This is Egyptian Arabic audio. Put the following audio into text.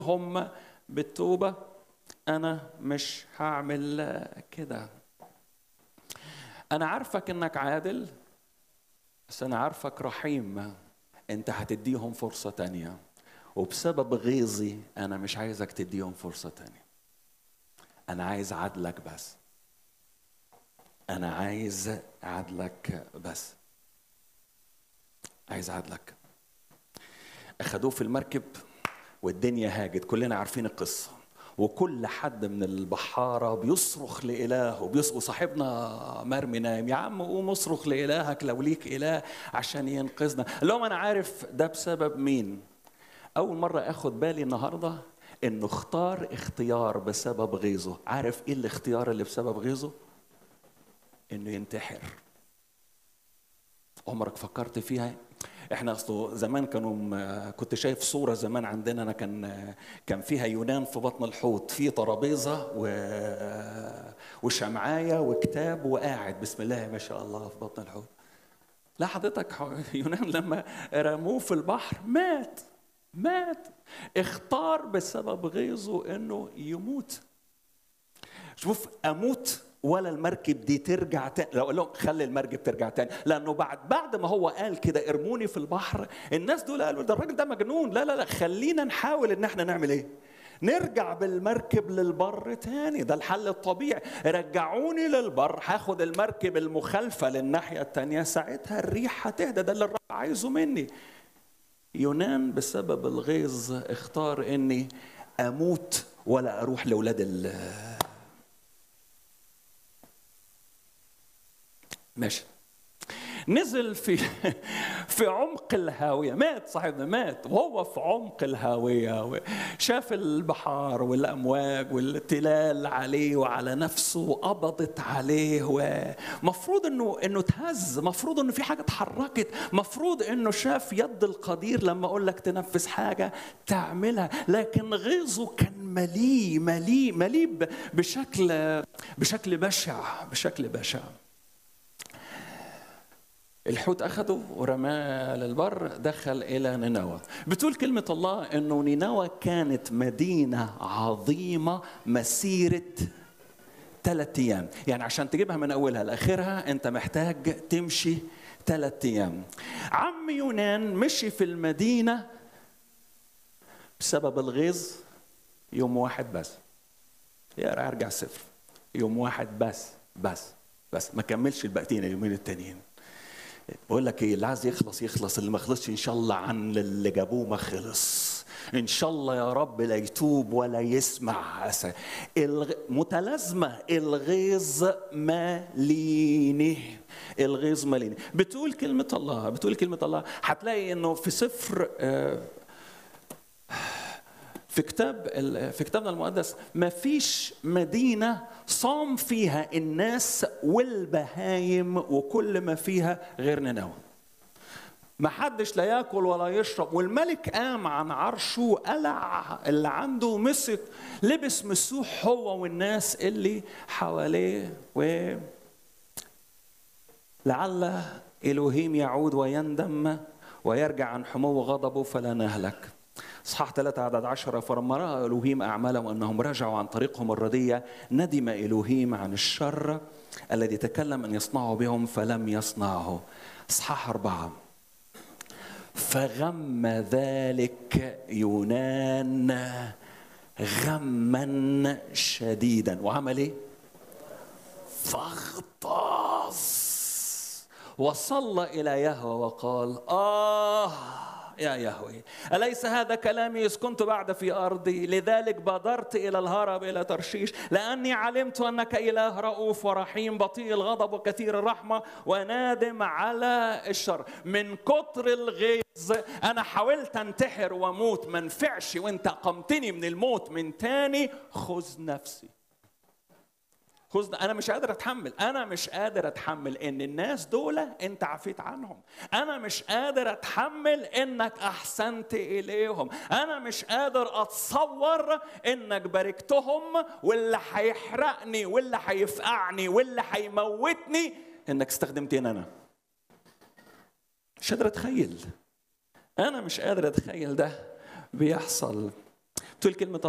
هم بالتوبة أنا مش هعمل كده أنا عارفك إنك عادل بس أنا عارفك رحيم أنت هتديهم فرصة تانية وبسبب غيظي أنا مش عايزك تديهم فرصة تانية أنا عايز عدلك بس أنا عايز عدلك بس عايز عدلك أخدوه في المركب والدنيا هاجت كلنا عارفين القصة وكل حد من البحارة بيصرخ لإلهه بيصرخ صاحبنا مرمي نايم يا عم قوم اصرخ لإلهك لو ليك إله عشان ينقذنا لو أنا عارف ده بسبب مين أول مرة أخد بالي النهاردة إنه اختار اختيار بسبب غيظه عارف إيه الاختيار اللي بسبب غيظه إنه ينتحر عمرك فكرت فيها احنا اصله زمان كانوا كنت شايف صوره زمان عندنا انا كان كان فيها يونان في بطن الحوت في ترابيزه و وشمعايه وكتاب وقاعد بسم الله ما شاء الله في بطن الحوت لا حضرتك يونان لما رموه في البحر مات مات اختار بسبب غيظه انه يموت شوف اموت ولا المركب دي ترجع تاني لو قال لهم خلي المركب ترجع تاني لانه بعد بعد ما هو قال كده ارموني في البحر الناس دول قالوا ده الراجل ده مجنون لا لا لا خلينا نحاول ان احنا نعمل ايه نرجع بالمركب للبر تاني ده الحل الطبيعي رجعوني للبر هاخد المركب المخالفة للناحية التانية ساعتها الريح هتهدى ده اللي الرب عايزه مني يونان بسبب الغيظ اختار اني اموت ولا اروح لاولاد ال ماشي نزل في في عمق الهاوية مات صاحبنا مات وهو في عمق الهاوية شاف البحار والأمواج والتلال عليه وعلى نفسه وقبضت عليه ومفروض انه انه تهز مفروض انه في حاجة اتحركت مفروض انه شاف يد القدير لما اقول لك تنفذ حاجة تعملها لكن غيظه كان مليء مليء مليء بشكل بشكل بشع بشكل بشع الحوت أخده ورماه للبر دخل إلى نينوى بتقول كلمة الله أنه نينوى كانت مدينة عظيمة مسيرة ثلاثة أيام يعني عشان تجيبها من أولها لآخرها أنت محتاج تمشي ثلاثة أيام عم يونان مشي في المدينة بسبب الغيظ يوم واحد بس يا ارجع صفر يوم واحد بس بس بس ما كملش الباقيين اليومين التانيين بقول لك ايه اللي عايز يخلص يخلص اللي ما خلصش ان شاء الله عن اللي جابوه ما خلص ان شاء الله يا رب لا يتوب ولا يسمع أسا. الغ... متلازمه الغيظ ماليني الغيظ ماليني بتقول كلمه الله بتقول كلمه الله هتلاقي انه في سفر آه في كتاب في كتابنا المقدس ما فيش مدينه صام فيها الناس والبهايم وكل ما فيها غير نينوى ما حدش لا ياكل ولا يشرب والملك قام عن عرشه قلع اللي عنده مسك لبس مسوح هو والناس اللي حواليه و لعل الوهيم يعود ويندم ويرجع عن حمو غضبه فلا نهلك اصحاح 3 عدد 10 فلما راى الوهيم اعمالهم انهم رجعوا عن طريقهم الرديه ندم الوهيم عن الشر الذي تكلم ان يصنعه بهم فلم يصنعه اصحاح اربعه فغم ذلك يونان غما شديدا وعمل ايه؟ فاغتاظ وصلى الى يهوه وقال اه يا يهوه أليس هذا كلامي إذ كنت بعد في أرضي لذلك بادرت إلى الهرب إلى ترشيش لأني علمت أنك إله رؤوف ورحيم بطيء الغضب وكثير الرحمة ونادم على الشر من كتر الغيظ أنا حاولت أنتحر وأموت ما نفعش وأنت قمتني من الموت من تاني خذ نفسي خذ انا مش قادر اتحمل انا مش قادر اتحمل ان الناس دول انت عفيت عنهم انا مش قادر اتحمل انك احسنت اليهم انا مش قادر اتصور انك باركتهم واللي هيحرقني واللي هيفقعني واللي هيموتني انك استخدمتني انا مش قادر اتخيل انا مش قادر اتخيل ده بيحصل تقول كلمة